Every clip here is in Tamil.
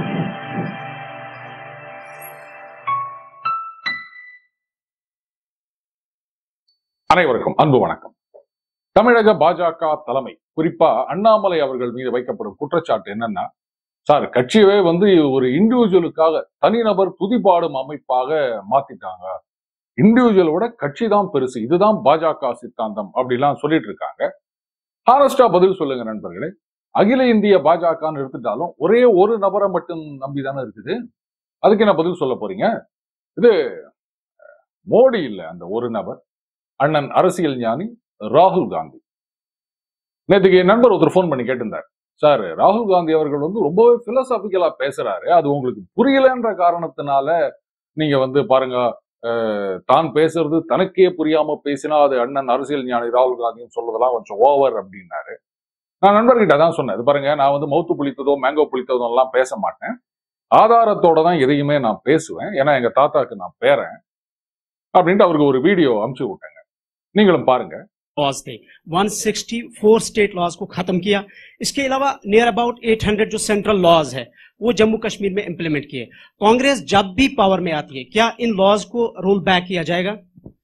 அனைவருக்கும் அன்பு வணக்கம் தமிழக பாஜக தலைமை குறிப்பா அண்ணாமலை அவர்கள் மீது வைக்கப்படும் குற்றச்சாட்டு என்னன்னா சார் கட்சியவே வந்து ஒரு இண்டிவிஜுவலுக்காக தனிநபர் துதிபாடும் அமைப்பாக மாத்திட்டாங்க இண்டிவிஜுவலோட கட்சி தான் பெருசு இதுதான் பாஜக சித்தாந்தம் அப்படிலாம் சொல்லிட்டு இருக்காங்க ஹானஸ்டா பதில் சொல்லுங்க நண்பர்களே அகில இந்திய பாஜகன்னு எடுத்துட்டாலும் ஒரே ஒரு நபரை மட்டும் நம்பி தானே இருக்குது அதுக்கு என்ன பதில் சொல்ல போறீங்க இது மோடி இல்லை அந்த ஒரு நபர் அண்ணன் அரசியல் ஞானி ராகுல் காந்தி நேற்றுக்கு என் நண்பர் ஒருத்தர் ஃபோன் பண்ணி கேட்டிருந்தார் சார் ராகுல் காந்தி அவர்கள் வந்து ரொம்பவே பிலசாபிக்கலா பேசுறாரு அது உங்களுக்கு புரியலன்ற காரணத்தினால நீங்க வந்து பாருங்க அஹ், தான் பேசுறது தனக்கே புரியாம பேசினா அது அண்ணன் அரசியல் ஞானி ராகுல் காந்தின்னு சொல்றதெல்லாம் கொஞ்சம் ஓவர் அப்படின்னாரு நான் நண்பர்கிட்ட தான் சொன்னேன் இது பாருங்க நான் வந்து மௌத்து புளித்ததோ மேங்கோ புளித்ததோ எல்லாம் பேச மாட்டேன் ஆதாரத்தோட தான் எதையுமே நான் பேசுவேன் ஏன்னா எங்க தாத்தாக்கு நான் பேரன் அப்படின்ட்டு அவருக்கு ஒரு வீடியோ அமுச்சு விட்டேங்க நீங்களும் பாருங்க लॉज थे 164 स्टेट लॉज को खत्म किया इसके अलावा नियर अबाउट 800 जो सेंट्रल लॉज है वो जम्मू कश्मीर में इंप्लीमेंट किए कांग्रेस जब भी पावर में आती है क्या इन लॉज को रोल बैक किया जाएगा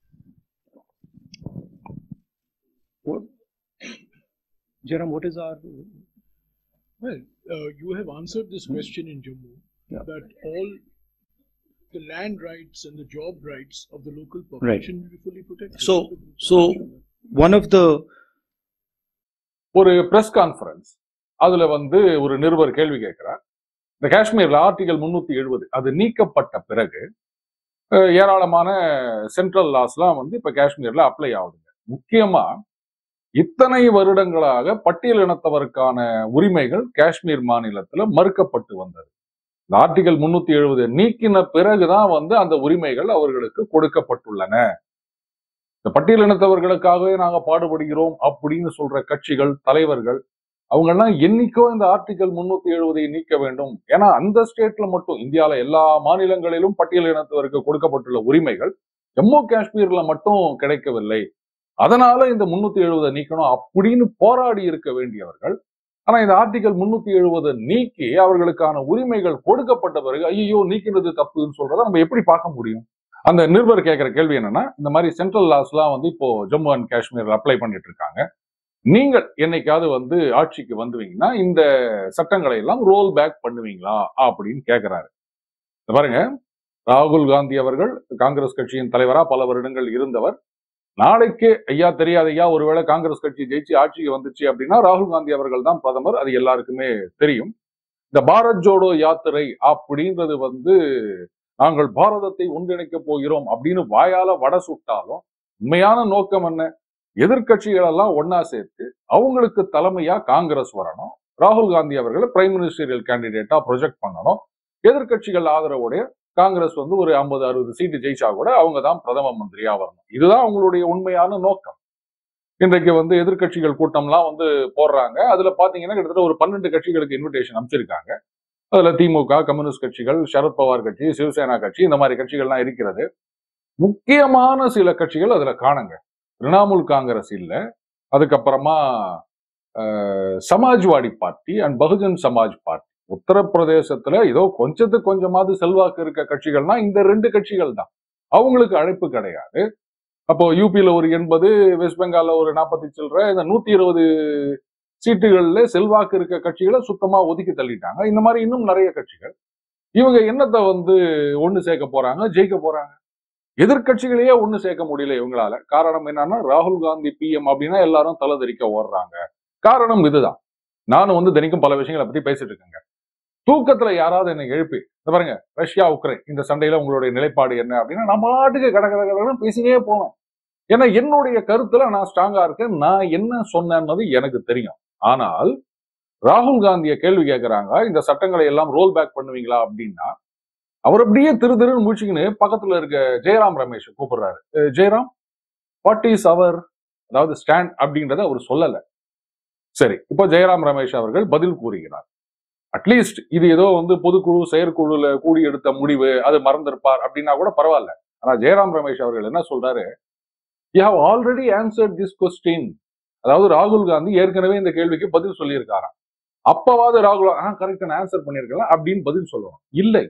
Jaram, what is our Well, uh, you have answered this question in Jammu Yeah. that all the land rights and the job rights of the local population will be fully protected. so so one of the ஒரு பிரஸ் கான்ஃபரன்ஸ் அதுல வந்து ஒரு நிருபர் கேள்வி கேட்கிறார் இந்த காஷ்மீர்ல ஆர்டிகல் முன்னூத்தி எழுபது அது நீக்கப்பட்ட பிறகு அஹ், ஏராளமான சென்ட்ரல் லாஸ்லாம் வந்து இப்ப காஷ்மீர்ல அப்ளை ஆகுதுங்க முக்கியமா இத்தனை வருடங்களாக பட்டியல் இனத்தவருக்கான உரிமைகள் காஷ்மீர் மாநிலத்துல மறுக்கப்பட்டு வந்தது இந்த ஆர்டிகல் முன்னூத்தி எழுபது நீக்கின பிறகுதான் வந்து அந்த உரிமைகள் அவர்களுக்கு கொடுக்கப்பட்டுள்ளன இந்த பட்டியல் இனத்தவர்களுக்காகவே நாங்க பாடுபடுகிறோம் அப்படின்னு சொல்ற கட்சிகள் தலைவர்கள் அவங்க எல்லாம் என்னைக்கோ இந்த ஆர்டிகல் முன்னூத்தி எழுபதை நீக்க வேண்டும் ஏன்னா அந்த ஸ்டேட்ல மட்டும் இந்தியால எல்லா மாநிலங்களிலும் பட்டியல் இனத்தவருக்கு கொடுக்கப்பட்டுள்ள உரிமைகள் ஜம்மு காஷ்மீர்ல மட்டும் கிடைக்கவில்லை அதனால இந்த முன்னூத்தி எழுபதை நீக்கணும் அப்படின்னு போராடி இருக்க வேண்டியவர்கள் ஆனா இந்த ஆர்டிகல் முன்னூத்தி எழுபதை நீக்கி அவர்களுக்கான உரிமைகள் கொடுக்கப்பட்ட பிறகு ஐயோ நீக்கினது தப்புன்னு சொல்றதை நம்ம எப்படி பார்க்க முடியும் அந்த நிருபர் கேட்கிற கேள்வி என்னன்னா இந்த மாதிரி சென்ட்ரல் லாஸ்லாம் வந்து இப்போ ஜம்மு அண்ட் காஷ்மீர்ல அப்ளை பண்ணிட்டு இருக்காங்க நீங்கள் என்னைக்காவது வந்து ஆட்சிக்கு வந்துவீங்கன்னா இந்த சட்டங்களை எல்லாம் ரோல் பேக் பண்ணுவீங்களா அப்படின்னு கேட்கிறாரு இந்த பாருங்க ராகுல் காந்தி அவர்கள் காங்கிரஸ் கட்சியின் தலைவரா பல வருடங்கள் இருந்தவர் நாளைக்கே ஐயா தெரியாது ஐயா ஒருவேளை காங்கிரஸ் கட்சி ஜெயிச்சு ஆட்சிக்கு வந்துச்சு அப்படின்னா ராகுல் காந்தி அவர்கள் தான் பிரதமர் அது எல்லாருக்குமே தெரியும் இந்த பாரத் ஜோடோ யாத்திரை அப்படின்றது வந்து நாங்கள் பாரதத்தை ஒன்றிணைக்க போகிறோம் அப்படின்னு வாயால வடை சுட்டாலும் உண்மையான நோக்கம் என்ன எதிர்க்கட்சிகள் எல்லாம் ஒன்னா சேர்த்து அவங்களுக்கு தலைமையா காங்கிரஸ் வரணும் ராகுல் காந்தி அவர்களை பிரைம் மினிஸ்டரியல் கேண்டிடேட்டா ப்ரொஜெக்ட் பண்ணணும் எதிர்க்கட்சிகள் ஆதரவுடைய காங்கிரஸ் வந்து ஒரு ஐம்பது அறுபது சீட்டு ஜெயிச்சா கூட அவங்க தான் பிரதம மந்திரியா வரணும் இதுதான் அவங்களுடைய உண்மையான நோக்கம் இன்றைக்கு வந்து எதிர்க்கட்சிகள் கூட்டம்லாம் வந்து போடுறாங்க அதுல பாத்தீங்கன்னா கிட்டத்தட்ட ஒரு பன்னெண்டு கட்சிகளுக்கு இன்விடேஷன் அமைச்சிருக்காங்க அதுல திமுக கம்யூனிஸ்ட் கட்சிகள் சரத்பவார் கட்சி சிவசேனா கட்சி இந்த மாதிரி கட்சிகள்லாம் இருக்கிறது முக்கியமான சில கட்சிகள் அதுல காணுங்க திரிணாமுல் காங்கிரஸ் இல்ல அதுக்கப்புறமா அஹ், Samajwadi party and Bahujan Samaj party உத்தரப்பிரதேசத்துல ஏதோ கொஞ்சத்துக்கு கொஞ்சமாவது செல்வாக்கு இருக்க கட்சிகள்னா இந்த ரெண்டு கட்சிகள் தான் அவங்களுக்கு அழைப்பு கிடையாது அப்போ யூபியில ஒரு எண்பது வெஸ்ட் பெங்கால்ல ஒரு நாற்பத்தி சில்லற இந்த நூத்தி இருபது சீட்டுகள்ல செல்வாக்கு இருக்க கட்சிகளை சுத்தமா ஒதுக்கி தள்ளிட்டாங்க இந்த மாதிரி இன்னும் நிறைய கட்சிகள் இவங்க என்னத்தை வந்து ஒண்ணு சேர்க்க போறாங்க ஜெயிக்க போறாங்க எதிர்க்கட்சிகளையே ஒண்ணு சேர்க்க முடியல இவங்களால காரணம் என்னன்னா ராகுல் காந்தி பிஎம் அப்படின்னா எல்லாரும் தலைதறிக்க ஓடுறாங்க காரணம் இதுதான் நானும் வந்து தினைக்கும் பல விஷயங்களை பத்தி பேசிட்டு இருக்கேங்க தூக்கத்துல யாராவது என்னை எழுப்பி இந்த பாருங்க ரஷ்யா உக்ரைன் இந்த சண்டையில உங்களுடைய நிலைப்பாடு என்ன அப்படின்னா நம்ம பாட்டுக்கு கட கட கடன்னு பேசினே போவேன் ஏன்னா என்னுடைய கருத்துல நான் ஸ்ட்ராங்கா இருக்கேன் நான் என்ன சொன்னேன்னது எனக்கு தெரியும் ஆனால் ராகுல் காந்திய கேள்வி கேட்கறாங்க இந்த சட்டங்களை எல்லாம் ரோல் பேக் பண்ணுவீங்களா அப்படின்னா அவர் அப்படியே திரு திருன்னு முடிச்சுக்கின்னு பக்கத்துல இருக்க ஜெயராம் ரமேஷ் கூப்பிடுறாரு "ah Jairam what is your அதாவது ஸ்டாண்ட் அப்படின்றத அவர் சொல்லல சரி இப்போ ஜெயராம் ரமேஷ் அவர்கள் பதில் கூறுகிறார் அட்லீஸ்ட் இது ஏதோ வந்து பொதுக்குழு செயற்குழுல கூடி எடுத்த முடிவு அது மறந்திருப்பார் அப்படின்னா கூட பரவாயில்ல ஆனா ஜெயராம் ரமேஷ் அவர்கள் என்ன சொல்றாரு you have already answered this question அதாவது ராகுல் காந்தி ஏற்கனவே இந்த கேள்விக்கு பதில் சொல்லியிருக்காராம் அப்பவாவது ராகுல் ஆ கரெக்ட் நான் ஆன்சர் பண்ணிருக்கலாம் அப்படின்னு பதில் சொல்லணும் இல்லை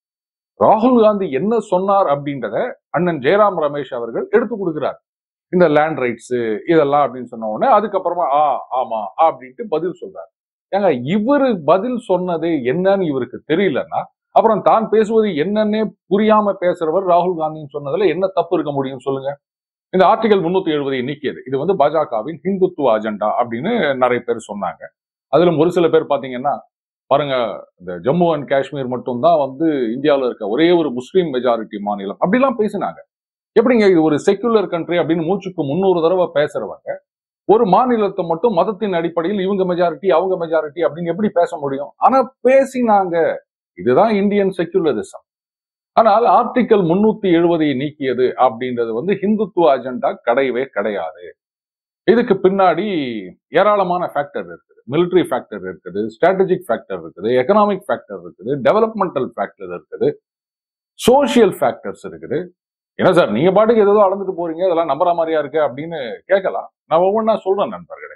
ராகுல் காந்தி என்ன சொன்னார் அப்படின்றத அண்ணன் ஜெயராம் ரமேஷ் அவர்கள் எடுத்து கொடுக்கிறார் இந்த லேண்ட் ரைட்ஸ் இதெல்லாம் அப்படின்னு சொன்ன உடனே அதுக்கப்புறமா ஆ ஆமா அப்படின்ட்டு பதில் சொல்றாரு ஏங்க இவரு பதில் சொன்னது என்னன்னு இவருக்கு தெரியலன்னா அப்புறம் தான் பேசுவது என்னன்னே புரியாம பேசுறவர் ராகுல் காந்தின்னு சொன்னதுல என்ன தப்பு இருக்க முடியும் சொல்லுங்க இந்த ஆர்டிகல் முன்னூத்தி எழுபதை நீக்கியது இது வந்து பாஜகவின் ஹிந்துத்துவ அஜெண்டா அப்படின்னு நிறைய பேர் சொன்னாங்க அதிலும் ஒரு சில பேர் பாத்தீங்கன்னா பாருங்க இந்த ஜம்மு அண்ட் காஷ்மீர் மட்டும்தான் வந்து இந்தியாவில் இருக்க ஒரே ஒரு முஸ்லீம் மெஜாரிட்டி மாநிலம் அப்படிலாம் பேசினாங்க எப்படிங்க இது ஒரு செக்குலர் கண்ட்ரி அப்படின்னு மூச்சுக்கு முன்னூறு தடவை பேசுறவங்க ஒரு மாநிலத்தை மட்டும் மதத்தின் அடிப்படையில் இவங்க மெஜாரிட்டி அவங்க மெஜாரிட்டி அப்படின்னு எப்படி பேச முடியும் ஆனா பேசினாங்க இதுதான் இந்தியன் செக்குலரிசம் ஆனால் ஆர்டிகல் முன்னூத்தி எழுபதை நீக்கியது அப்படின்றது வந்து ஹிந்துத்துவ அஜெண்டா கிடையவே கிடையாது இதுக்கு பின்னாடி ஏராளமான ஃபேக்டர் இருக்குது மிலிட்ரி ஃபேக்டர் இருக்குது ஸ்ட்ராட்டஜிக் ஃபேக்டர் இருக்குது எக்கனாமிக் ஃபேக்டர் இருக்குது டெவலப்மெண்டல் ஃபேக்டர் இருக்குது சோஷியல் ஃபேக்டர்ஸ் இருக்குது என்ன சார் நீங்க பாட்டுக்கு ஏதோ அளந்துட்டு போறீங்க இதெல்லாம் நம்புற மாதிரியா இருக்கு அப்படின்னு கேட்கலாம் நான் ஒவ்வொன்றா சொல்றேன் நண்பர்களே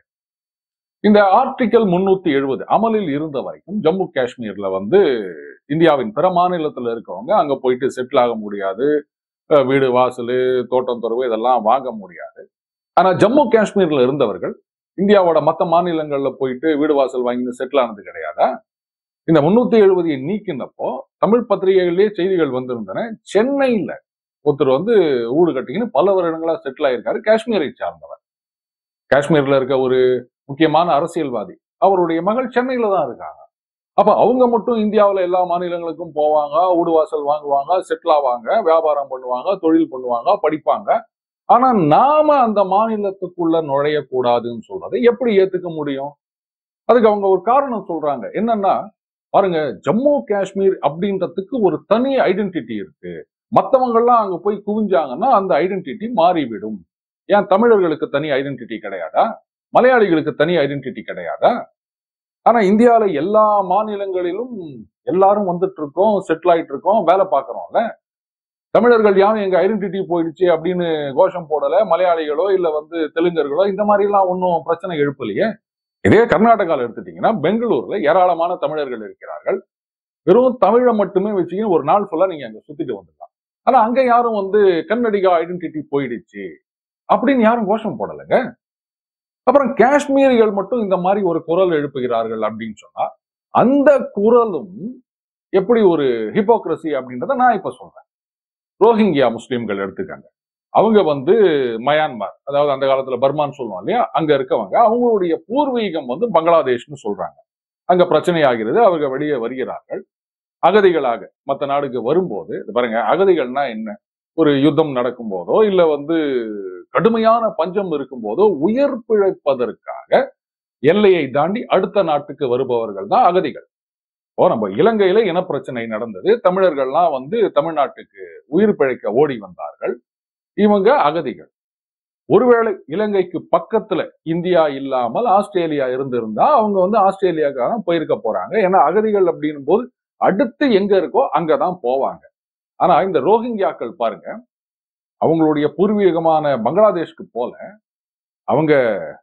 இந்த ஆர்டிகல் முன்னூத்தி எழுபது அமலில் இருந்த வரைக்கும் ஜம்மு காஷ்மீர்ல வந்து இந்தியாவின் பிற மாநிலத்துல இருக்கவங்க அங்க போயிட்டு செட்டில் ஆக முடியாது அஹ் வீடு வாசல் தோட்டம் துறவு இதெல்லாம் வாங்க முடியாது ஆனா ஜம்மு காஷ்மீர்ல இருந்தவர்கள் இந்தியாவோட மற்ற மாநிலங்கள்ல போயிட்டு வீடு வாசல் வாங்கி செட்டில் ஆனது கிடையாதா இந்த முன்னூத்தி எழுபதை நீக்கினப்போ தமிழ் பத்திரிகைகளிலேயே செய்திகள் வந்திருந்தன சென்னையில ஒருத்தர் வந்து ஊடு கட்டிக்கின்னு பல வருடங்களா செட்டில் ஆயிருக்காரு காஷ்மீரை சார்ந்தவர் காஷ்மீர்ல இருக்க ஒரு முக்கியமான அரசியல்வாதி அவருடைய மகள் சென்னையில தான் இருக்காங்க அப்ப அவங்க மட்டும் இந்தியாவுல எல்லா மாநிலங்களுக்கும் போவாங்க ஊடு வாசல் வாங்குவாங்க செட்டில் ஆவாங்க வியாபாரம் பண்ணுவாங்க தொழில் பண்ணுவாங்க படிப்பாங்க ஆனா நாம அந்த மாநிலத்துக்குள்ள நுழையக்கூடாதுன்னு சொல்றதை எப்படி ஏத்துக்க முடியும் அதுக்கு அவங்க ஒரு காரணம் சொல்றாங்க என்னன்னா பாருங்க ஜம்மு காஷ்மீர் அப்படின்றதுக்கு ஒரு தனி ஐடென்டிட்டி இருக்கு மத்தவங்கெல்லாம் அங்க போய் குவிஞ்சாங்கன்னா அந்த ஐடென்டிட்டி மாறிவிடும் ஏன் தமிழர்களுக்கு தனி ஐடென்டிட்டி கிடையாதா மலையாளிகளுக்கு தனி ஐடென்டிட்டி கிடையாதா ஆனா இந்தியால எல்லா மாநிலங்களிலும் எல்லாரும் வந்துட்டு இருக்கோம் செட்டில் ஆயிட்டு இருக்கோம் வேலை பார்க்கறோம்ல தமிழர்கள் யாரும் எங்க ஐடென்டிட்டி போயிடுச்சு அப்படின்னு கோஷம் போடல மலையாளிகளோ இல்ல வந்து தெலுங்கர்களோ இந்த மாதிரி எல்லாம் ஒன்றும் பிரச்சனை எழுப்பலையே இதே கர்நாடகாவில் எடுத்துட்டீங்கன்னா பெங்களூர்ல ஏராளமான தமிழர்கள் இருக்கிறார்கள் வெறும் தமிழை மட்டுமே வச்சுக்கின்னு ஒரு நாள் ஃபுல்லா நீங்க அங்க சுத்திட்டு வந்துடலாம் ஆனா அங்க யாரும் வந்து கன்னடிகா ஐடென்டிட்டி போயிடுச்சு அப்படின்னு யாரும் கோஷம் போடலைங்க அப்புறம் காஷ்மீரிகள் மட்டும் இந்த மாதிரி ஒரு குரல் எழுப்புகிறார்கள் அப்படின்னு சொன்னா அந்த குரலும் எப்படி ஒரு ஹிப்போக்ரசி அப்படின்றத நான் இப்ப சொல்றேன் ரோஹிங்கியா முஸ்லிம்கள் எடுத்துக்காங்க அவங்க வந்து மயான்மார் அதாவது அந்த காலத்துல பர்மான்னு சொல்லுவோம் இல்லையா அங்க இருக்கவங்க அவங்களுடைய பூர்வீகம் வந்து பங்களாதேஷ்னு சொல்றாங்க அங்க பிரச்சனை ஆகிறது அவங்க வெளியே வருகிறார்கள் அகதிகளாக மற்ற நாடுக்கு வரும்போது இது பாருங்க அகதிகள்னா என்ன ஒரு யுத்தம் நடக்கும் போதோ இல்ல வந்து கடுமையான பஞ்சம் இருக்கும் போதோ உயிர் பிழைப்பதற்காக எல்லையை தாண்டி அடுத்த நாட்டுக்கு வருபவர்கள் தான் அகதிகள் இப்போ நம்ம இலங்கையில இனப்பிரச்சனை நடந்தது தமிழர்கள்லாம் வந்து தமிழ்நாட்டுக்கு உயிர் பிழைக்க ஓடி வந்தார்கள் இவங்க அகதிகள் ஒருவேளை இலங்கைக்கு பக்கத்துல இந்தியா இல்லாமல் ஆஸ்திரேலியா இருந்திருந்தா அவங்க வந்து ஆஸ்திரேலியாவுக்கு தான் போயிருக்க போறாங்க ஏன்னா அகதிகள் அப்படின்னும் போது அடுத்து எங்க இருக்கோ அங்கதான் போவாங்க ஆனா இந்த ரோஹிங்கியாக்கள் பாருங்க அவங்களுடைய பூர்வீகமான பங்களாதேஷ்க்கு போல அவங்க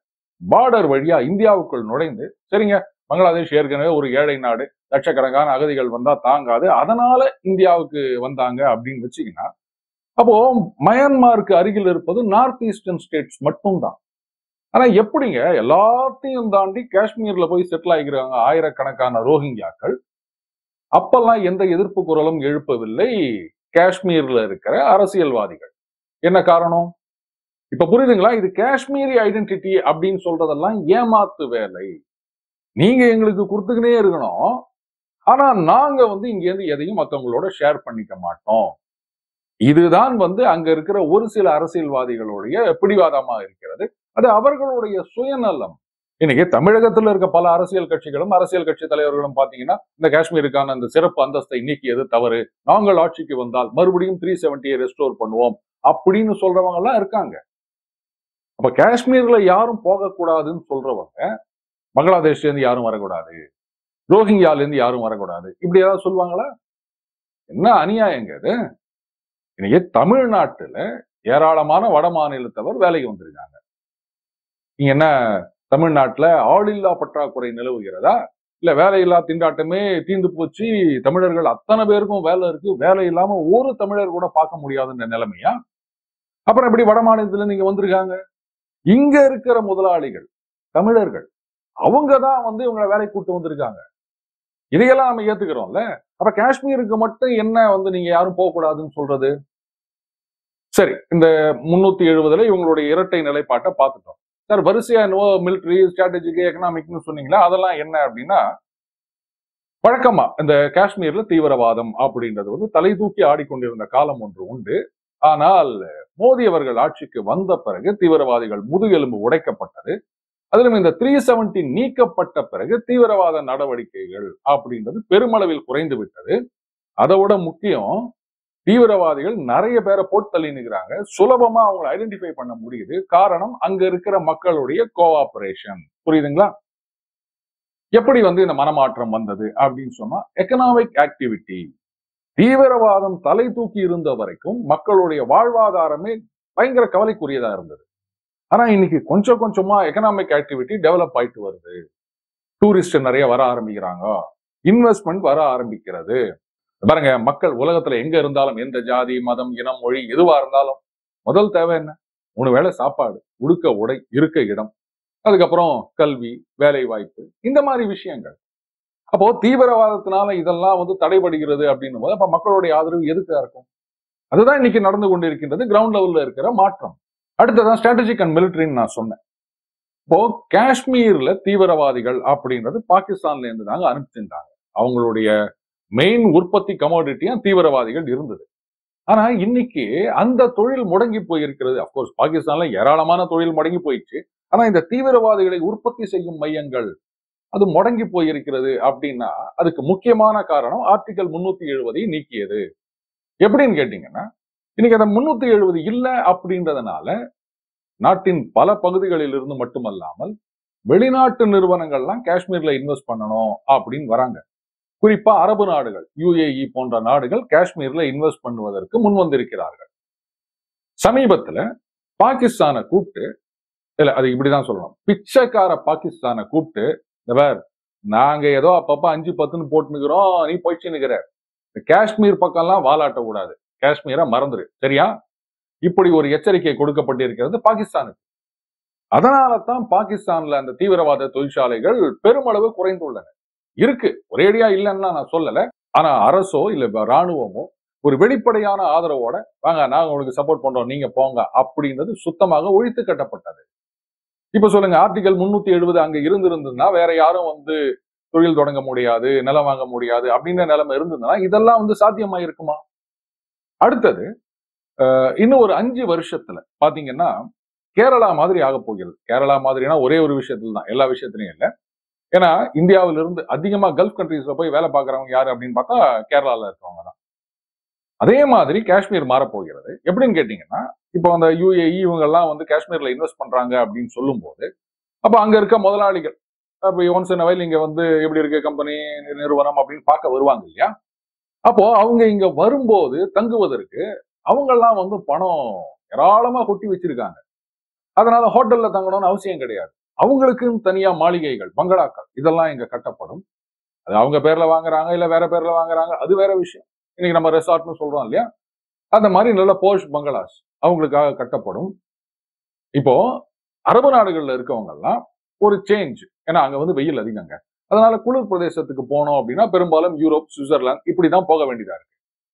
பார்டர் வழியா இந்தியாவுக்குள் நுழைந்து சரிங்க பங்களாதேஷ் ஏற்கனவே ஒரு ஏழை நாடு லட்சக்கணக்கான அகதிகள் வந்தா தாங்காது அதனால இந்தியாவுக்கு வந்தாங்க அப்படின்னு வச்சுக்கினா அப்போ மயன்மாருக்கு அருகில் இருப்பது நார்த் ஈஸ்டர்ன் ஸ்டேட்ஸ் மட்டும்தான் ஆனா எப்படிங்க எல்லாத்தையும் தாண்டி காஷ்மீர்ல போய் செட்டில் ஆகிக்கிறாங்க ஆயிரக்கணக்கான ரோஹிங்கியாக்கள் அப்பெல்லாம் எந்த எதிர்ப்பு குரலும் எழுப்பவில்லை காஷ்மீர்ல இருக்கிற அரசியல்வாதிகள் என்ன காரணம் இப்ப புரியுதுங்களா இது காஷ்மீரி ஐடென்டிட்டி அப்படின்னு சொல்றதெல்லாம் ஏமாத்து வேலை நீங்க எங்களுக்கு கொடுத்துக்கினே இருக்கணும் ஆனா நாங்க வந்து இங்க இருந்து எதையும் மத்தவங்களோட ஷேர் பண்ணிக்க மாட்டோம் இதுதான் வந்து அங்க இருக்கிற ஒரு சில அரசியல்வாதிகளுடைய பிடிவாதமா இருக்கிறது அது அவர்களுடைய சுயநலம் இன்னைக்கு தமிழகத்துல இருக்க பல அரசியல் கட்சிகளும் அரசியல் கட்சி தலைவர்களும் பாத்தீங்கன்னா இந்த காஷ்மீருக்கான அந்த சிறப்பு அந்தஸ்தை நீக்கியது தவறு நாங்கள் ஆட்சிக்கு வந்தால் மறுபடியும் த்ரீ செவன்டியை ரெஸ்டோர் பண்ணுவோம் அப்படின்னு சொல்றவங்க எல்லாம் இருக்காங்க அப்ப காஷ்மீர்ல யாரும் போகக்கூடாதுன்னு சொல்றவங்க பங்களாதேஷ்ல இருந்து யாரும் வரக்கூடாது ரோஹிங்கியால இருந்து யாரும் வரக்கூடாது இப்படி ஏதாவது சொல்லுவாங்களா என்ன அநியாயங்க இது இன்னைக்கு தமிழ்நாட்டுல ஏராளமான வட மாநிலத்தவர் வேலைக்கு வந்திருக்காங்க நீங்க என்ன தமிழ்நாட்டுல ஆளில்லா பற்றாக்குறை நிலவுகிறதா இல்ல வேலையில்லா திண்டாட்டமே தீந்து போச்சு தமிழர்கள் அத்தனை பேருக்கும் வேலை இருக்கு வேலை இல்லாம ஒரு தமிழர் கூட பார்க்க முடியாதுன்ற நிலைமையா அப்புறம் எப்படி வட மாநிலத்துல இருந்து இங்க வந்திருக்காங்க இங்க இருக்கிற முதலாளிகள் தமிழர்கள் அவங்க தான் வந்து இவங்களை வேலைக்கு கூட்டு வந்திருக்காங்க இதையெல்லாம் நம்ம ஏத்துக்கிறோம்ல அப்ப காஷ்மீருக்கு மட்டும் என்ன வந்து நீங்க யாரும் போக கூடாதுன்னு சொல்றது சரி இந்த முன்னூத்தி எழுபதுல இவங்களுடைய இரட்டை நிலைப்பாட்டை பார்த்துட்டோம் சார் வரிசையா என்னவோ மிலிட்டரி ஸ்ட்ராட்டஜிக் எக்கனாமிக்னு சொன்னீங்களா அதெல்லாம் என்ன அப்படின்னா வழக்கமா இந்த காஷ்மீர்ல தீவிரவாதம் அப்படின்றது வந்து தலை தூக்கி ஆடிக்கொண்டிருந்த காலம் ஒன்று உண்டு ஆனால் மோடி அவர்கள் ஆட்சிக்கு வந்த பிறகு தீவிரவாதிகள் முதுகெலும்பு உடைக்கப்பட்டது அதிலும் இந்த த்ரீ செவன்டி நீக்கப்பட்ட பிறகு தீவிரவாத நடவடிக்கைகள் அப்படின்றது பெருமளவில் குறைந்து விட்டது அதை விட முக்கியம் தீவிரவாதிகள் நிறைய பேரை போட்டு தள்ளி நிற்கிறாங்க சுலபமா அவங்களை ஐடென்டிஃபை பண்ண முடியுது காரணம் அங்க இருக்கிற மக்களுடைய கோஆபரேஷன் புரியுதுங்களா எப்படி வந்து இந்த மனமாற்றம் வந்தது அப்படின்னு சொன்னா எக்கனாமிக் ஆக்டிவிட்டி தீவிரவாதம் தலை தூக்கி இருந்த வரைக்கும் மக்களுடைய வாழ்வாதாரமே பயங்கர கவலைக்குரியதா இருந்தது ஆனா இன்னைக்கு கொஞ்சம் கொஞ்சமா எக்கனாமிக் ஆக்டிவிட்டி டெவலப் ஆயிட்டு வருது டூரிஸ்ட் நிறைய வர ஆரம்பிக்கிறாங்க இன்வெஸ்ட்மெண்ட் வர ஆரம்பிக்கிறது பாருங்க மக்கள் உலகத்துல எங்க இருந்தாலும் எந்த ஜாதி மதம் இனம் மொழி எதுவா இருந்தாலும் முதல் தேவை என்ன மூணு வேளை சாப்பாடு உடுக்க உடை இருக்க இடம் அதுக்கப்புறம் கல்வி வேலை வாய்ப்பு இந்த மாதிரி விஷயங்கள் அப்போ தீவிரவாதத்தினால இதெல்லாம் வந்து தடைபடுகிறது அப்படின்னும் போது அப்ப மக்களுடைய ஆதரவு எதுக்கா இருக்கும் அதுதான் இன்னைக்கு நடந்து கொண்டிருக்கின்றது கிரவுண்ட் லெவல்ல இருக்கிற மாற்றம் அடுத்ததான் ஸ்ட்ராட்டஜிக் அண்ட் மிலிட்டரின்னு நான் சொன்னேன் இப்போ காஷ்மீர்ல தீவிரவாதிகள் அப்படின்றது பாகிஸ்தான்ல இருந்து தாங்க அனுப்பிச்சிருந்தாங்க அவங்களுடைய மெயின் உற்பத்தி கமோடிட்டியா தீவிரவாதிகள் இருந்தது ஆனா இன்னைக்கு அந்த தொழில் முடங்கி போயிருக்கிறது அப்கோர்ஸ் பாகிஸ்தான்ல ஏராளமான தொழில் முடங்கி போயிடுச்சு ஆனா இந்த தீவிரவாதிகளை உற்பத்தி செய்யும் மையங்கள் அது முடங்கி போயிருக்கிறது அப்படின்னா அதுக்கு முக்கியமான காரணம் ஆர்டிகல் முன்னூத்தி எழுபதை நீக்கியது எப்படின்னு கேட்டீங்கன்னா இன்னைக்கு அந்த முன்னூத்தி எழுபது இல்லை அப்படின்றதுனால நாட்டின் பல பகுதிகளில் இருந்து மட்டுமல்லாமல் வெளிநாட்டு நிறுவனங்கள்லாம் காஷ்மீர்ல இன்வெஸ்ட் பண்ணணும் அப்படின்னு வராங்க குறிப்பா அரபு நாடுகள் யுஏஇ போன்ற நாடுகள் காஷ்மீர்ல இன்வெஸ்ட் பண்ணுவதற்கு முன் வந்திருக்கிறார்கள் சமீபத்துல பாகிஸ்தானை கூப்பிட்டு இல்ல அது இப்படிதான் சொல்லணும் பிச்சைக்கார பாகிஸ்தானை கூப்பிட்டு இந்த பார் நாங்க ஏதோ அப்பப்ப அஞ்சு பத்துன்னு போட்டுனுக்கிறோம் நீ போயிடுச்சு நிக்கிற காஷ்மீர் பக்கம்லாம் வாலாட்ட கூடாது காஷ்மீரை மறந்துரு சரியா இப்படி ஒரு எச்சரிக்கை கொடுக்கப்பட்டிருக்கிறது பாகிஸ்தானுக்கு அதனால தான் பாகிஸ்தான்ல அந்த தீவிரவாத தொழிற்சாலைகள் பெருமளவு குறைந்துள்ளன இருக்கு ஒரேடியா இல்லைன்னா நான் சொல்லல ஆனா அரசோ இல்ல ராணுவமோ ஒரு வெளிப்படையான ஆதரவோட வாங்க நாங்க உங்களுக்கு சப்போர்ட் பண்றோம் நீங்க போங்க அப்படின்றது சுத்தமாக ஒழித்து கட்டப்பட்டது இப்ப சொல்லுங்க ஆர்டிகல் முன்னூத்தி எழுபது அங்க இருந்திருந்ததுன்னா வேற யாரும் வந்து தொழில் தொடங்க முடியாது நிலம் வாங்க முடியாது அப்படின்ற நிலைமை இருந்ததுன்னா இதெல்லாம் வந்து சாத்தியமா இருக்குமா அடுத்தது அஹ், இன்னும் ஒரு அஞ்சு வருஷத்துல பாத்தீங்கன்னா கேரளா மாதிரி ஆக போகிறது கேரளா மாதிரினா ஒரே ஒரு விஷயத்துல தான் எல்லா விஷயத்துலயும் இல்லை ஏன்னா இந்தியாவில இருந்து அதிகமா கல்ஃப் கண்ட்ரீஸ்ல போய் வேலை பார்க்கறவங்க யாரு அப்படின்னு பார்த்தா கேரளால இருக்கவங்க தான் அதே மாதிரி காஷ்மீர் மாறப்போகிறது எப்படின்னு கேட்டீங்கன்னா இப்போ அந்த யுஏஇ இவங்க எல்லாம் வந்து காஷ்மீர்ல இன்வெஸ்ட் பண்றாங்க அப்படின்னு சொல்லும்போது அப்ப அங்க இருக்க முதலாளிகள் அப்ப ஒன்ஸ் இன் வயல் இங்க வந்து எப்படி இருக்கு கம்பெனி நிறுவனம் அப்படின்னு பார்க்க வருவாங்க இல்லையா அப்போ அவங்க இங்க வரும்போது தங்குவதற்கு அவங்கெல்லாம் வந்து பணம் ஏராளமா கொட்டி வச்சிருக்காங்க அதனால ஹோட்டல்ல தங்கணும்னு அவசியம் கிடையாது அவங்களுக்குன்னு தனியா மாளிகைகள் பங்களாக்கள் இதெல்லாம் இங்க கட்டப்படும் அது அவங்க பேர்ல வாங்குறாங்க இல்ல வேற பேர்ல வாங்குறாங்க அது வேற விஷயம் இன்னைக்கு நம்ம ரெசார்ட்னு சொல்றோம் இல்லையா அந்த மாதிரி நல்ல போஷ் பங்களாஸ் அவங்களுக்காக கட்டப்படும் இப்போ அரபு நாடுகள்ல இருக்கவங்க எல்லாம் ஒரு சேஞ்ச் ஏன்னா அங்க வந்து வெயில் அதிகங்க அதனால குளிர் பிரதேசத்துக்கு போனோம் அப்படின்னா பெரும்பாலும் யூரோப் சுவிட்சர்லாந்து இப்படிதான் போக வேண்டியதா இருக்கு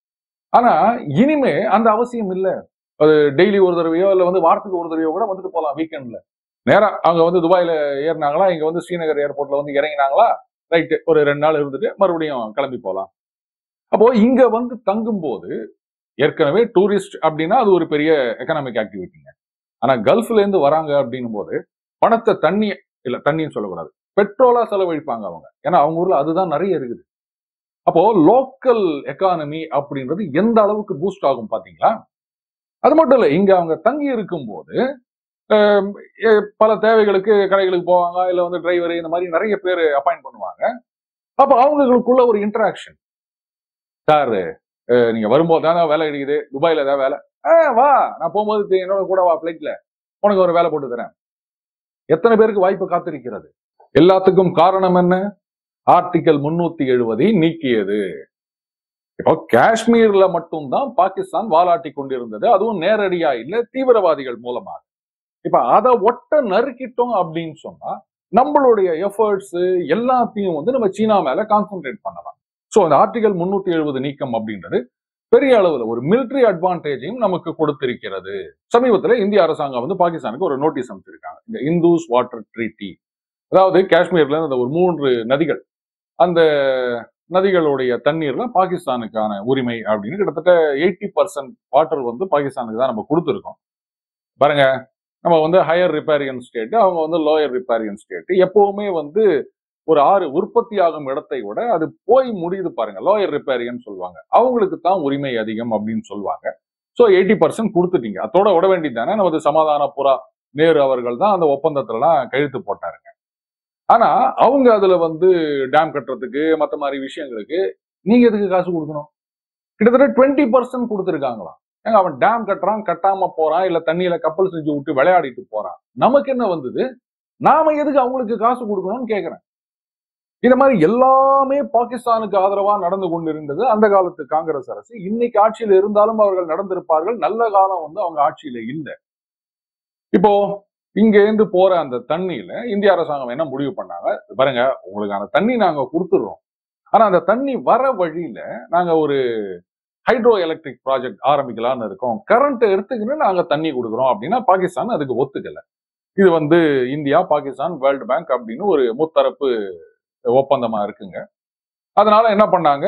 ஆனா இனிமே அந்த அவசியம் இல்ல அது டெய்லி ஒரு தடவையோ இல்ல வந்து வாரத்துக்கு ஒரு தடவையோ கூட வந்துட்டு போகலாம் வீக்கெண்ட்ல நேரா அவங்க வந்து துபாயில ஏறினாங்களா இங்க வந்து ஸ்ரீநகர் ஏர்போர்ட்ல வந்து இறங்கினாங்களா ரைட்டு ஒரு ரெண்டு நாள் இருந்துட்டு மறுபடியும் கிளம்பி போகலாம் அப்போ இங்க வந்து தங்கும்போது ஏற்கனவே டூரிஸ்ட் அப்படின்னா அது ஒரு பெரிய எக்கனாமிக் ஆக்டிவிட்டிங்க ஆனா கல்ஃப்ல இருந்து வராங்க அப்படின்னும் போது பணத்தை தண்ணி இல்ல தண்ணின்னு சொல்லக்கூடாது பெட்ரோலா செலவழிப்பாங்க அவங்க ஏன்னா அவங்க ஊர்ல அதுதான் நிறைய இருக்குது அப்போ லோக்கல் எக்கானமி அப்படின்றது எந்த அளவுக்கு பூஸ்ட் ஆகும் பாத்தீங்களா அது மட்டும் இல்ல இங்க அவங்க தங்கி இருக்கும்போது ஆம், எ- பல தேவைகளுக்கு கடைகளுக்கு போவாங்க இல்ல வந்து டிரைவர் இந்த மாதிரி நிறைய பேர் அப்பாயிண்ட் பண்ணுவாங்க அப்ப அவங்களுக்குள்ள ஒரு இன்டராக்ஷன் சார் அஹ், நீங்க வரும்போது தானே வேலை கிடைக்குது துபாயில ஏதாவது வேலை ஆ வா நான் போகும்போது தெ- என்னோட கூட வா ஃபிளைட்ல உனக்கு ஒரு வேலை போட்டு தரேன் எத்தனை பேருக்கு வாய்ப்பு காத்திருக்கிறது எல்லாத்துக்கும் காரணம் என்ன ஆர்டிகல் முன்னூத்தி எழுபதை நீக்கியது இப்போ காஷ்மீர்ல மட்டும்தான் பாகிஸ்தான் வாலாட்டி கொண்டிருந்தது அதுவும் நேரடியா இல்ல தீவிரவாதிகள் மூலமாக இப்ப அதை ஒட்ட நறுக்கிட்டோம் அப்படின்னு சொன்னா நம்மளுடைய எஃபர்ட்ஸ் எல்லாத்தையும் வந்து நம்ம சீனா மேல கான்சென்ட்ரேட் பண்ணலாம் சோ அந்த ஆர்டிகல் முன்னூத்தி எழுபது நீக்கம் அப்படின்றது பெரிய அளவுல ஒரு மிலிட்டரி அட்வான்டேஜையும் நமக்கு கொடுத்திருக்கிறது சமீபத்துல இந்திய அரசாங்கம் வந்து பாகிஸ்தானுக்கு ஒரு நோட்டீஸ் அனுப்பிச்சிருக்காங்க இந்த இந்துஸ் வாட்டர் ட்ரீட்டி அதாவது காஷ்மீர்ல இந்த ஒரு மூன்று நதிகள் அந்த நதிகளுடைய தண்ணீர்ல பாகிஸ்தானுக்கான உரிமை அப்படின்னு கிட்டத்தட்ட எயிட்டி பர்சன்ட் வாட்டர் வந்து பாகிஸ்தானுக்கு தான் நம்ம கொடுத்துருக்கோம் பாருங்க நம்ம வந்து ஹையர் ரிப்பேரியன் ஸ்டேட் அவங்க வந்து லோயர் ரிப்பேரியன் ஸ்டேட் எப்பவுமே வந்து ஒரு ஆறு உற்பத்தி ஆகும் இடத்தை விட அது போய் முடியுது பாருங்க லோயர் ரிப்பேரியன் சொல்லுவாங்க அவங்களுக்கு தான் உரிமை அதிகம் அப்படின்னு சொல்லுவாங்க ஸோ எயிட்டி பர்சன்ட் கொடுத்துட்டீங்க அதோட விட வேண்டியது தானே நமது சமாதான புறா நேரு அவர்கள் தான் அந்த ஒப்பந்தத்துலலாம் கையெழுத்து போட்டாருங்க ஆனா அவங்க அதுல வந்து டேம் கட்டுறதுக்கு மற்ற மாதிரி விஷயங்களுக்கு நீங்க எதுக்கு காசு கொடுக்கணும் கிட்டத்தட்ட டுவெண்ட்டி பர்சன்ட் கொடுத்துருக்காங்களாம் ஏங்க அவன் டேம் கட்டுறான் கட்டாம போறான் இல்ல தண்ணியில கப்பல் செஞ்சு விட்டு விளையாடிட்டு போறான் நமக்கு என்ன வந்தது நாம எதுக்கு அவங்களுக்கு காசு கொடுக்கணும்னு கேக்குறேன் இந்த மாதிரி எல்லாமே பாகிஸ்தானுக்கு ஆதரவா நடந்து கொண்டிருந்தது அந்த காலத்து காங்கிரஸ் அரசு இன்னைக்கு ஆட்சியில இருந்தாலும் அவர்கள் நடந்திருப்பார்கள் நல்ல காலம் வந்து அவங்க ஆட்சியில இல்லை இப்போ இங்க இருந்து போற அந்த தண்ணியில இந்திய அரசாங்கம் என்ன முடிவு பண்ணாங்க பாருங்க உங்களுக்கு அந்த தண்ணி நாங்க கொடுத்துடுறோம் ஆனா அந்த தண்ணி வர வழியில நாங்க ஒரு ஹைட்ரோ எலக்ட்ரிக் ப்ராஜெக்ட் ஆரம்பிக்கலாம்னு இருக்கோம் கரண்ட் எடுத்துக்கிட்டு நாங்க தண்ணி கொடுக்குறோம் அப்படின்னா பாகிஸ்தான் அதுக்கு ஒத்துக்கல இது வந்து இந்தியா பாகிஸ்தான் வேர்ல்டு பேங்க் அப்படின்னு ஒரு முத்தரப்பு ஒப்பந்தமா இருக்குங்க அதனால என்ன பண்ணாங்க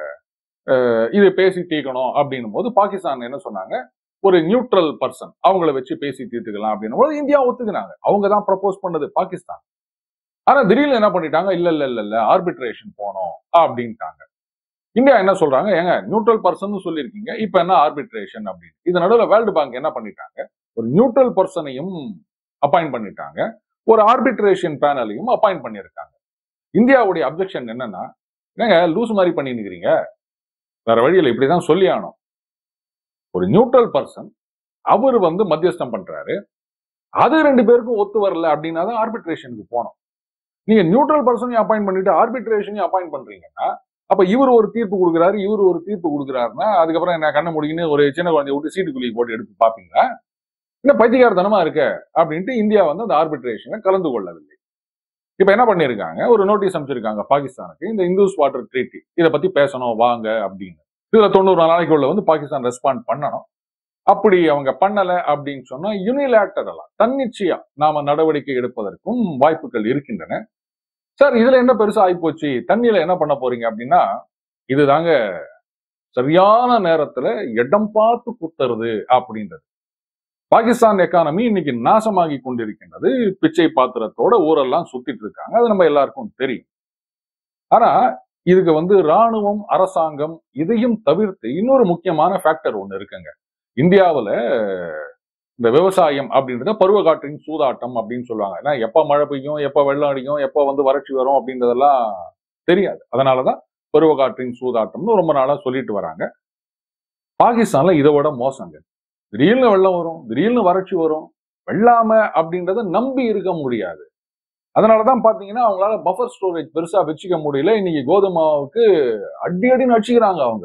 அஹ் இது பேசி தீர்க்கணும் அப்படின்னும் போது பாகிஸ்தான் என்ன சொன்னாங்க ஒரு நியூட்ரல் பர்சன் அவங்கள வச்சு பேசி தீர்த்துக்கலாம் அப்படின்னும் போது இந்தியா ஒத்துக்கினாங்க அவங்க தான் ப்ரப்போஸ் பண்ணது பாகிஸ்தான் ஆனா திடீர்னு என்ன பண்ணிட்டாங்க இல்ல இல்ல இல்ல இல்ல ஆர்பிட்ரேஷன் போனோம் அப்படின்ட்டாங்க இந்தியா என்ன சொல்றாங்க ஏங்க நியூட்ரல் பர்சன் சொல்லியிருக்கீங்க இப்ப என்ன ஆர்பிட்ரேஷன் அப்படின்னு இது நடுவில் வேர்ல்டு பேங்க் என்ன பண்ணிட்டாங்க ஒரு நியூட்ரல் பர்சனையும் அப்பாயிண்ட் பண்ணிட்டாங்க ஒரு ஆர்பிட்ரேஷன் பேனலையும் அப்பாயிண்ட் பண்ணியிருக்காங்க இந்தியாவுடைய அப்ஜெக்ஷன் என்னன்னா என்னங்க லூஸ் மாதிரி பண்ணி நிக்கிறீங்க வேற வழியில் இப்படிதான் சொல்லி ஆனோம் ஒரு நியூட்ரல் பர்சன் அவர் வந்து மத்தியஸ்தம் பண்றாரு அது ரெண்டு பேருக்கும் ஒத்து வரல அப்படின்னா தான் ஆர்பிட்ரேஷனுக்கு போனோம் நீங்க நியூட்ரல் பர்சனையும் அப்பாயிண்ட் பண்ணிட்டு ஆர்பிட்ரேஷனையும் அப்பாயிண்ட் பண்றீங்கன்னா அப்ப இவர் ஒரு தீர்ப்பு கொடுக்குறாரு இவர் ஒரு தீர்ப்பு கொடுக்குறாருன்னா அதுக்கப்புறம் என்ன கண்ண முடியுன்னு ஒரு சின்ன குழந்தைய விட்டு சீட்டுக்குள்ளி போட்டு எடுத்து பாப்பீங்களா என்ன பைத்தியகாரத்தனமா இருக்க அப்படின்ட்டு இந்தியா வந்து அந்த ஆர்பிட்ரேஷனை கலந்து கொள்ளவில்லை இப்ப என்ன பண்ணிருக்காங்க ஒரு நோட்டீஸ் அமைச்சிருக்காங்க பாகிஸ்தானுக்கு இந்த இந்துஸ் வாட்டர் ட்ரீட்டி இதை பத்தி பேசணும் வாங்க அப்படின்னு இதுல தொண்ணூறு நாளைக்குள்ள வந்து பாகிஸ்தான் ரெஸ்பாண்ட் பண்ணணும் அப்படி அவங்க பண்ணல அப்படின்னு சொன்னா யூனிலேட்டரலா தன்னிச்சையா நாம நடவடிக்கை எடுப்பதற்கும் வாய்ப்புகள் இருக்கின்றன சார் இதுல என்ன பெருசா ஆயிப்போச்சு தண்ணியில என்ன பண்ண போறீங்க அப்படின்னா இதுதாங்க சரியான நேரத்துல இடம் பார்த்து குத்துறது அப்படின்றது பாகிஸ்தான் எக்கானமி இன்னைக்கு நாசமாகி கொண்டிருக்கின்றது பிச்சை பாத்திரத்தோட ஊரெல்லாம் சுத்திட்டு இருக்காங்க அது நம்ம எல்லாருக்கும் தெரியும் ஆனா இதுக்கு வந்து ராணுவம் அரசாங்கம் இதையும் தவிர்த்து இன்னொரு முக்கியமான ஃபேக்டர் ஒண்ணு இருக்குங்க இந்தியாவுல இந்த விவசாயம் அப்படின்றத பருவக்காற்றின் சூதாட்டம் அப்படின்னு சொல்லுவாங்க ஏன்னா எப்ப மழை பெய்யும் எப்ப வெள்ளம் அடிக்கும் எப்ப வந்து வறட்சி வரும் அப்படின்றதெல்லாம் தெரியாது அதனாலதான் பருவக்காற்றின் சூதாட்டம்னு ரொம்ப நாளா சொல்லிட்டு வராங்க பாகிஸ்தான்ல இதை விட மோசங்க திடீர்னு வெள்ளம் வரும் திடீர்னு வறட்சி வரும் வெள்ளாம அப்படின்றத நம்பி இருக்க முடியாது அதனாலதான் பாத்தீங்கன்னா அவங்களால பஃபர் ஸ்டோரேஜ் பெருசா வச்சுக்க முடியல இன்னைக்கு கோதுமாவுக்கு அடி அடின்னு அடிச்சுக்கிறாங்க அவங்க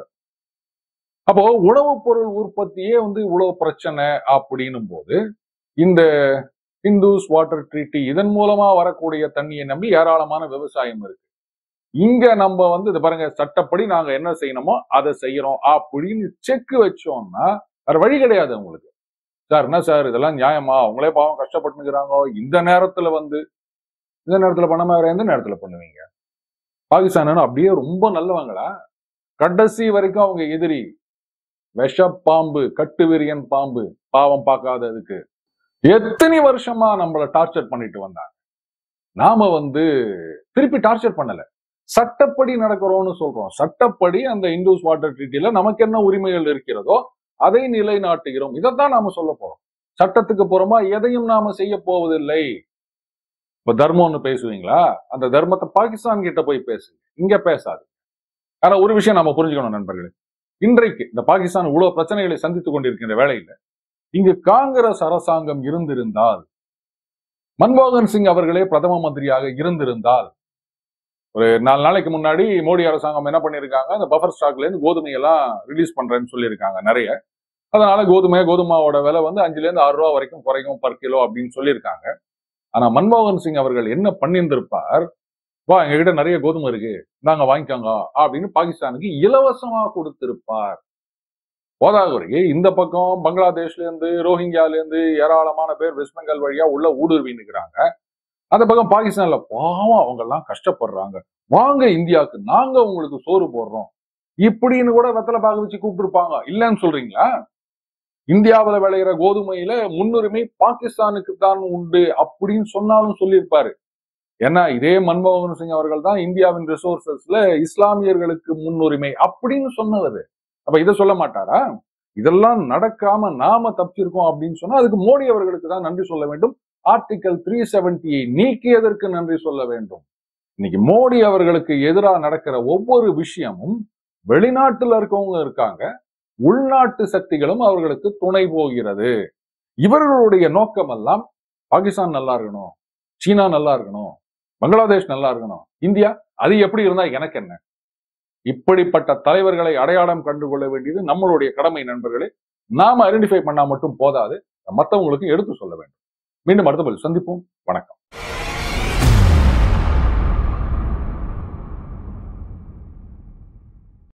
அப்போ உணவுப் பொருள் உற்பத்தியே வந்து இவ்வளவு பிரச்சனை அப்படின்னும் போது இந்த இந்துஸ் வாட்டர் ட்ரீட்டி இதன் மூலமா வரக்கூடிய தண்ணியை நம்பி ஏராளமான விவசாயம் இருக்கு இங்க நம்ம வந்து இது பாருங்க சட்டப்படி நாங்க என்ன செய்யணுமோ அதை செய்யறோம் அப்படின்னு செக் வச்சோம்னா வேற வழி கிடையாது அவங்களுக்கு சார் என்ன சார் இதெல்லாம் நியாயமா அவங்களே பாவம் கஷ்டப்பட்டுக்கிறாங்க இந்த நேரத்துல வந்து இந்த நேரத்துல பண்ணாம வேற எந்த நேரத்துல பண்ணுவீங்க பாகிஸ்தான் அப்படியே ரொம்ப நல்லவங்களா கடைசி வரைக்கும் அவங்க எதிரி விஷ பாம்பு கட்டுவிரியன் பாம்பு பாவம் பார்க்காததுக்கு எத்தனை வருஷமா நம்மள டார்ச்சர் பண்ணிட்டு வந்தாங்க நாம வந்து திருப்பி டார்ச்சர் பண்ணல சட்டப்படி நடக்கிறோம்னு சொல்றோம் சட்டப்படி அந்த இண்டூஸ் வாட்டர் ட்ரீட்டில நமக்கு என்ன உரிமைகள் இருக்கிறதோ அதை நிலைநாட்டுகிறோம் இதைத்தான் நாம சொல்ல போறோம் சட்டத்துக்கு புறமா எதையும் நாம செய்ய போவதில்லை இப்ப தர்மம்னு பேசுவீங்களா அந்த தர்மத்தை பாகிஸ்தான் கிட்ட போய் பேசுங்க இங்க பேசாது ஆனா ஒரு விஷயம் நாம புரிஞ்சுக்கணும் நண்பர்களே இன்றைக்கு இந்த பாகிஸ்தான் இவ்வளவு பிரச்சனைகளை சந்தித்துக் கொண்டிருக்கின்ற வேளையில இங்கு காங்கிரஸ் அரசாங்கம் இருந்திருந்தால் மன்மோகன் சிங் அவர்களே பிரதம மந்திரியாக இருந்திருந்தால் ஒரு நாலு நாளைக்கு முன்னாடி மோடி அரசாங்கம் என்ன பண்ணியிருக்காங்க அந்த பஃபர் ஸ்டாக்ல இருந்து கோதுமை எல்லாம் ரிலீஸ் பண்றேன்னு சொல்லியிருக்காங்க நிறைய அதனால கோதுமை கோதுமாவோட விலை வந்து அஞ்சுல இருந்து ஆறு ரூபா வரைக்கும் குறைக்கும் பர் கிலோ அப்படின்னு சொல்லியிருக்காங்க ஆனா மன்மோகன் சிங் அவர்கள் என்ன பண்ணியிருந்திருப்பார் வா எங்ககிட்ட நிறைய கோதுமை இருக்கு நாங்க வாங்கிக்கோங்க அப்படின்னு பாகிஸ்தானுக்கு இலவசமா கொடுத்திருப்பார் போதாகுறையே இந்த பக்கம் பங்களாதேஷ்ல இருந்து ரோஹிங்கியால இருந்து ஏராளமான பேர் வெஸ்ட் பெங்கால் வழியா உள்ள ஊடுருவி நிற்கிறாங்க அந்த பக்கம் பாகிஸ்தான்ல பாவம் அவங்க எல்லாம் கஷ்டப்படுறாங்க வாங்க இந்தியாவுக்கு நாங்க உங்களுக்கு சோறு போடுறோம் இப்படின்னு கூட வெத்தலை பாக வச்சு கூப்பிட்டுருப்பாங்க இல்லைன்னு சொல்றீங்களா இந்தியாவுல விளையிற கோதுமையில முன்னுரிமை பாகிஸ்தானுக்கு தான் உண்டு அப்படின்னு சொன்னாலும் சொல்லியிருப்பாரு ஏன்னா இதே மன்மோகன் சிங் அவர்கள் தான் இந்தியாவின் ரிசோர்சஸ்ல இஸ்லாமியர்களுக்கு முன்னுரிமை அப்படின்னு சொன்னவர் அப்ப இதை சொல்ல மாட்டாரா இதெல்லாம் நடக்காம நாம தப்பிச்சிருக்கோம் அப்படின்னு சொன்னா அதுக்கு மோடி அவர்களுக்கு தான் நன்றி சொல்ல வேண்டும் ஆர்டிகல் த்ரீ செவன்டியை நீக்கியதற்கு நன்றி சொல்ல வேண்டும் இன்னைக்கு மோடி அவர்களுக்கு எதிராக நடக்கிற ஒவ்வொரு விஷயமும் வெளிநாட்டுல இருக்கவங்க இருக்காங்க உள்நாட்டு சக்திகளும் அவர்களுக்கு துணை போகிறது இவர்களுடைய நோக்கம் எல்லாம் பாகிஸ்தான் நல்லா இருக்கணும் சீனா நல்லா இருக்கணும் பங்களாதேஷ் நல்லா இருக்கணும் இந்தியா அது எப்படி இருந்தா எனக்கு என்ன இப்படிப்பட்ட தலைவர்களை அடையாளம் கண்டுகொள்ள வேண்டியது நம்மளுடைய கடமை நண்பர்களே நாம ஐடென்டிஃபை பண்ணா மட்டும் போதாது மற்றவங்களுக்கு எடுத்து சொல்ல வேண்டும் மீண்டும் அடுத்த பதில் சந்திப்போம் வணக்கம்